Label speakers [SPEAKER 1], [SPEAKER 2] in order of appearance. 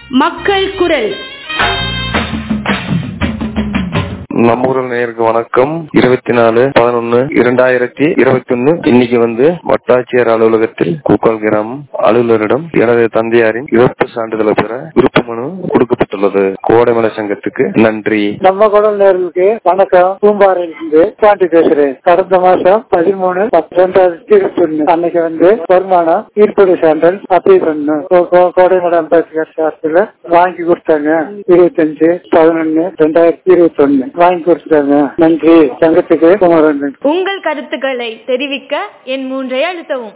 [SPEAKER 1] மக்கள் குரல்
[SPEAKER 2] நம்ம ஊரல் நேயருக்கு வணக்கம் இருபத்தி நாலு பதினொன்னு இரண்டாயிரத்தி இருபத்தி ஒன்னு இன்னைக்கு வந்து வட்டாட்சியர் அலுவலகத்தில் கூக்கால் கிராமம் அலுவலரிடம் எனது தந்தையாரின் இறப்பு சான்றிதழை பெற விருப்ப மனு கொடுக்கப்பட்டுள்ளது கோடைமலை சங்கத்துக்கு நன்றி
[SPEAKER 3] நம்ம குடல் நேர்களுக்கு வணக்கம் பூம்பாறையிலிருந்து பாண்டி பேசுறேன் கடந்த மாசம் பதிமூணு பத்து ரெண்டாயிரத்தி இருபத்தி ஒண்ணு அன்னைக்கு வந்து வருமானம் ஈர்ப்படி சான்றல் அப்ளை பண்ணணும் கோ- கோ- கோடைமலை அம்பேத்கர் சார்பில் வாங்கி கொடுத்தாங்க இருபத்தஞ்சு பதினொன்னு ரெண்டாயிரத்தி இருபத்தி ஒண்ணு வாங்கி கொடுத்தாங்க நன்றி சங்கத்துக்கு குமரன்
[SPEAKER 1] உங்கள் கருத்துக்களை தெரிவிக்க என் மூன்றை அழுத்தவும்